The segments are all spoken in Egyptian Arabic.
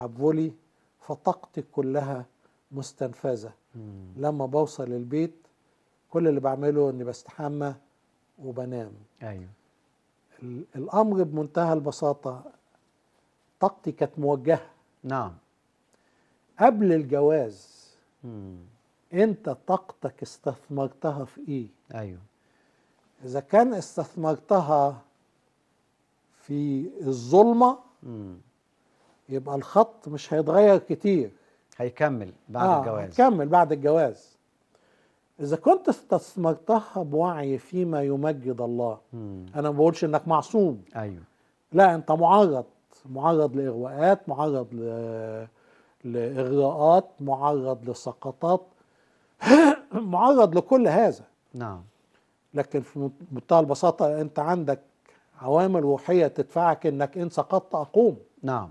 فولي فطاقتي كلها مستنفذة مم. لما بوصل البيت كل اللي بعمله اني بستحمى وبنام ايوه ال- الامر بمنتهى البساطة طاقتي كانت موجهة نعم قبل الجواز مم. انت طاقتك استثمرتها في ايه ايوه اذا كان استثمرتها في الظلمة مم. يبقى الخط مش هيتغير كتير هيكمل بعد آه، الجواز هتكمل بعد الجواز إذا كنت استثمرتها بوعي فيما يمجد الله مم. أنا ما بقولش إنك معصوم ايوه لا أنت معرض معرض لإغواءات معرض ل... لإغراءات معرض لسقطات معرض لكل هذا نعم لكن في منتهى البساطة أنت عندك عوامل روحية تدفعك إنك إن سقطت أقوم نعم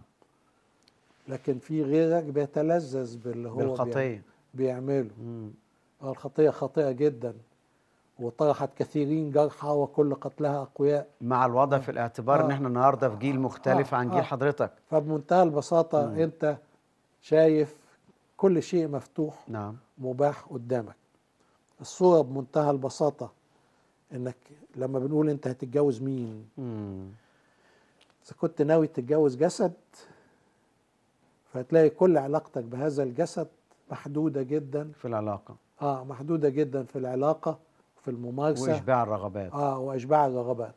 لكن في غيرك بيتلذذ باللي هو بيعمله. بالخطيه بيعمله مم. الخطية خطيئة جدا وطرحت كثيرين جرحى وكل قتلها أقوياء مع الوضع في الاعتبار ان آه. احنا النهارده في جيل مختلف آه. عن جيل آه. حضرتك فبمنتهى البساطة مم. أنت شايف كل شيء مفتوح نعم مباح قدامك الصورة بمنتهى البساطة إنك لما بنقول أنت هتتجوز مين مم. إذا كنت ناوي تتجوز جسد فهتلاقي كل علاقتك بهذا الجسد محدودة جدا في العلاقه اه محدودة جدا في العلاقة في الممارسة واشباع الرغبات اه واشباع الرغبات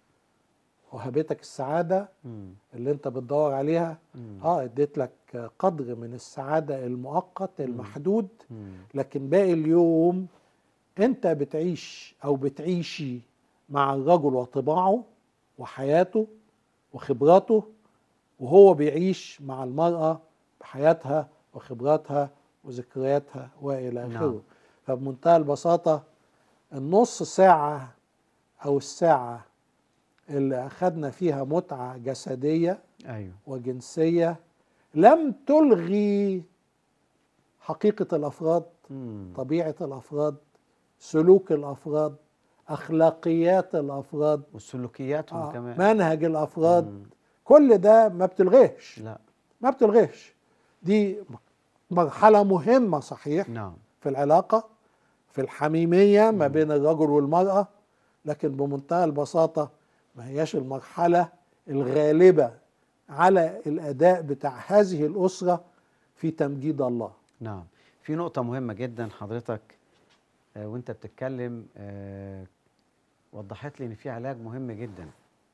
وهبتك السعاده مم. اللي انت بتدور عليها مم. اه اديت لك قدر من السعاده المؤقت المحدود مم. لكن باقي اليوم انت بتعيش او بتعيشي مع الرجل وطباعه وحياته وخبراته وهو بيعيش مع المراه بحياتها وخبراتها وذكرياتها والى اخره نعم. فبمنتهى البساطه النص ساعه او الساعه اللي اخذنا فيها متعه جسديه ايوه وجنسيه لم تلغي حقيقه الافراد مم. طبيعه الافراد سلوك الافراد اخلاقيات الافراد وسلوكياتهم آه، كمان منهج الافراد مم. كل ده ما بتلغيش لا ما بتلغيش دي مرحله مهمه صحيح نعم في العلاقه في الحميميه ما بين الرجل والمراه لكن بمنتهى البساطه ما هياش المرحله الغالبه على الاداء بتاع هذه الاسره في تمجيد الله نعم في نقطة مهمة جدا حضرتك آه، وانت بتتكلم آه، وضحت لي ان في علاج مهم جدا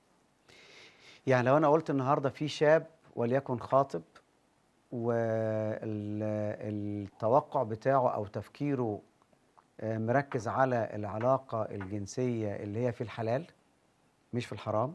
يعني لو انا قلت النهاردة في شاب وليكن خاطب والتوقع بتاعه او تفكيره آه، مركز على العلاقة الجنسية اللي هي في الحلال مش في الحرام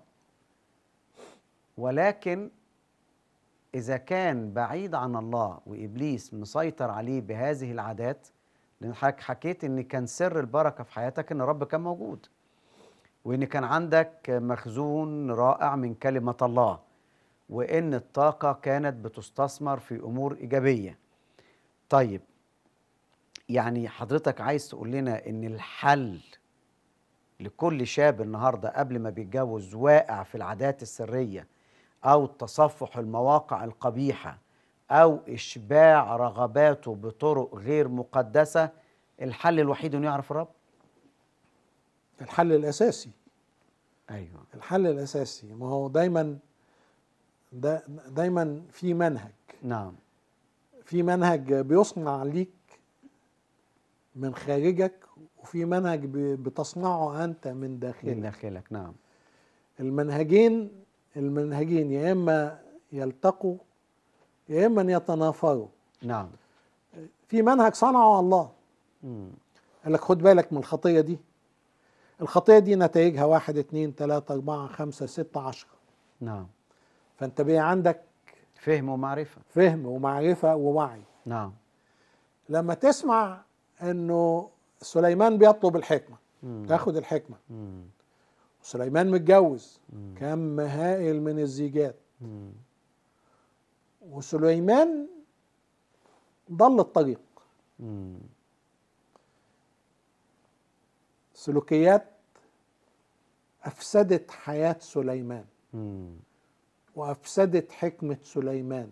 ولكن إذا كان بعيد عن الله وإبليس مسيطر عليه بهذه العادات لأن حضرتك حكيت إن كان سر البركة في حياتك إن الرب كان موجود وإن كان عندك مخزون رائع من كلمة الله وإن الطاقة كانت بتستثمر في أمور إيجابية طيب يعني حضرتك عايز تقول لنا إن الحل لكل شاب النهارده قبل ما بيتجوز واقع في العادات السريه او تصفح المواقع القبيحه او اشباع رغباته بطرق غير مقدسه الحل الوحيد انه يعرف الرب الحل الاساسي ايوه الحل الاساسي ما هو دايما دا دايما في منهج نعم في منهج بيصنع ليك من خارجك وفي منهج ب- بتصنعه انت من من داخلك داخلك نعم المنهجين المنهجين يا اما يلتقوا يا اما يتنافروا نعم في منهج صنعه الله مم. قال لك خد بالك من الخطيه دي الخطيه دي نتائجها واحد اتنين تلاته اربعه خمسه سته عشره نعم فانت بقى عندك فهم ومعرفه فهم ومعرفه ووعي نعم لما تسمع انه سليمان بيطلب الحكمه مم. تاخد الحكمه مم. سليمان متجوز مم. كم هائل من الزيجات مم. وسليمان ضل الطريق مم. سلوكيات افسدت حياه سليمان مم. وافسدت حكمه سليمان